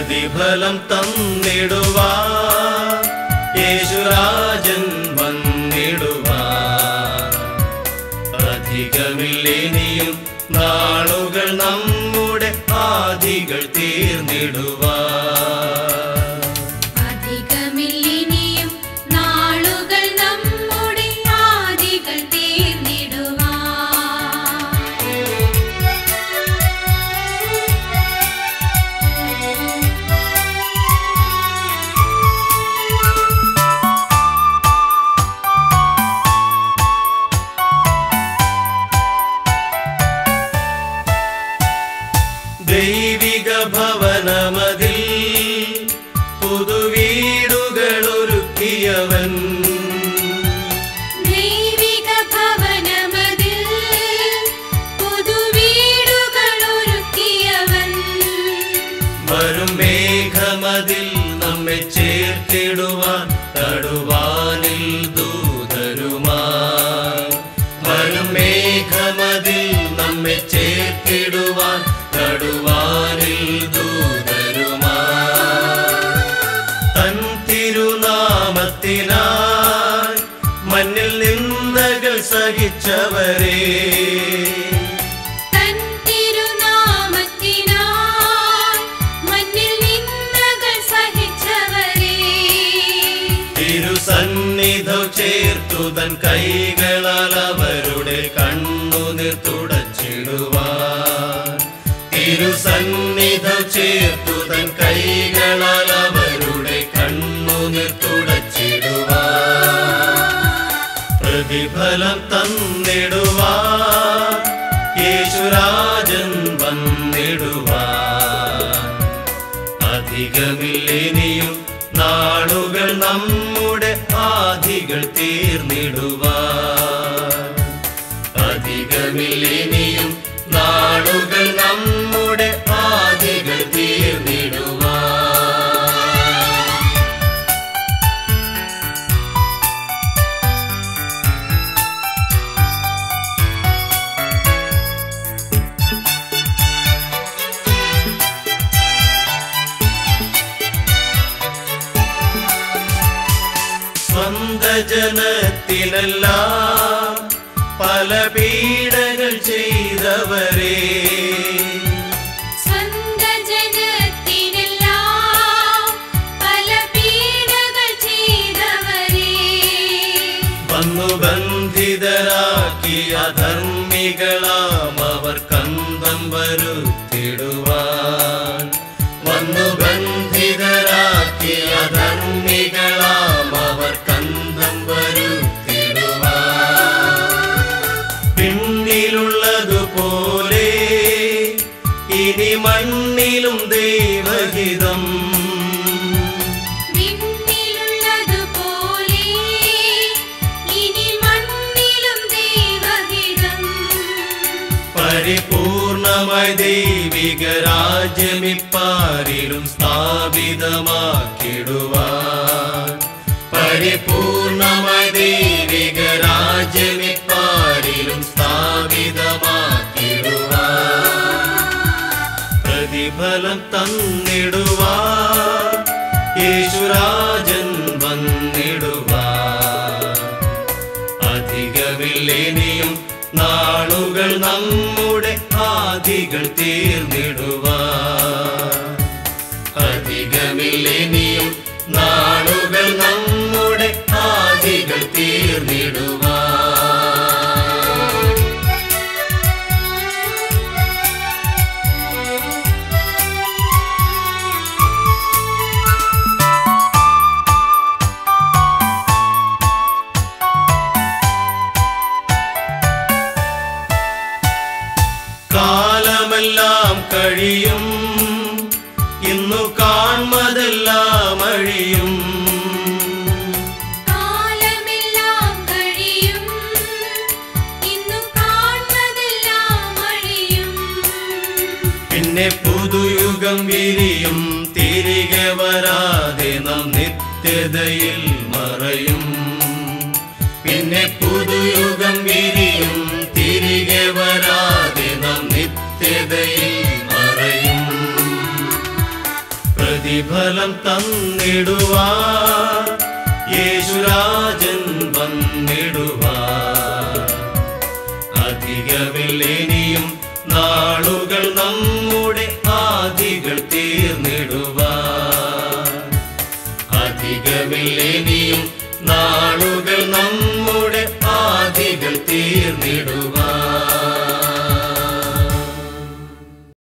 പ്രതിഫലം തന്നിടുവാ യേശുരാജൻ വന്നിടുവാ അധികമില്ലിനിയും നാളുകൾ നമ്മുടെ ആദികൾ തീർന്നിടുവാ അധികമില്ലിനിയും നാളുകൾ നമ്മുടെ ആദികൾ തീർന്നിടുവാൻ ദൈവിക ഭവനമതിൽ പുതുവീടുകൾ ഒരുക്കിയവൻ ദൈവിക ഭവനമതിൽ പുതുവീടുകൾ ഒരുക്കിയവൻ വരും മേഘമതിൽ നമ്മെ ചേർത്തിടുവാൻ തടുവാനിൽ ദൂതരുമായി വരും മേഘമതിൽ നമ്മെ ചേർത്തിടുവാൻ തടുവാനിൽ ദൂതരുമായി തൻ തിരുനാമത്തിനായി മണ്ണിൽ നിന്ദകൾ സഹിച്ചവരെ തൻ തിരുനാമത്തിനായി മണ്ണിൽ നിന്ദകൾ സഹിച്ചവരെ തിരുസന്നിധം ചേർത്തു തൻ കൈകളാൽ അവരുടെ കണ്ണുനീർ തുടച്ചിടുവാൻ തിരുസന്നിധം ചേർത്തു തൻ കൈകളാൽ അവരുടെ കണ്ണുനീർ തുടച്ചിടുവാൻ പ്രതിഫലം തന്നിടുവാൻ യേശുരാജൻ വന്നിടുവാൻ അധികമില്ലിനിയും നാളുകൾ നമ്മുടെ ആദികൾ തീർന്നിടുവാൻ അധികമില്ലിനിയും നാളുകൾ നമ്മുടെ ആദികൾ തീർന്നിടുവാൻ സ്വന്ത ജനത്തിനെല്ലാം പല പീഡകൾ ചെയ്തവരെ സ്വന്ത ജനത്തിനെല്ലാം പല പീഡകൾ ചെയ്തവരെ വന്നു ബന്ധിതരാക്കി അധർമ്മികളാം അവർ കന്തം വരുത്തിടുവാൻ വന്നു ബന്ധിതരാക്കി അധർമ്മികളാം അവർ കന്തം വരുത്തിടുവാൻ പിന്നിലുള്ളതുപോലെ ഇനി മണ്ണിലും ദൈവഹിതം വിണ്ണിലുള്ളതുപോലെ ഇനി മണ്ണിലും ദൈവഹിതം പരിപൂർണമായി ദൈവിക രാജ്യമിപ്പാരിലും സ്ഥാപിതമാക്കിടുവാൻ പരിപൂർണമായി ദൈവിക രാജ്യമിപ്പാരിലും സ്ഥാപിതമാക്കിടുവാൻ പ്രതിഫലം തന്നിടുവാൻ യേശുരാജൻ വന്നിടുവാൻ അധികമില്ലിനിയും നാളുകൾ നമ്മുടെ ആദികൾ തീർന്നിടുവാൻ അധികമില്ലിനിയും നാളുകൾ നമ്മുടെ ആദികൾ തീർന്നിടുവാൻ കാലമെല്ലാം കഴിയും ഇന്നു കാൺമതെല്ലാം അഴിയും കാലമെല്ലാം കഴിയും ഇന്നു കാണുന്നതെല്ലാം അഴിയും പിന്നെ പുതുയുഗം വിരിയും തിരികെ വരാതെ നാം നിത്യതയിൽ മറയും പിന്നെ പുതുയുഗം വിരിയും തിരികെ വരാതെ നാം നിത്യതയിൽ മറയും പ്രതിഫലം തന്നിടുവാ യേശുരാജൻ വന്നിടുവാ അധികമില്ലേനിയും നാളുകൾ നമ്മ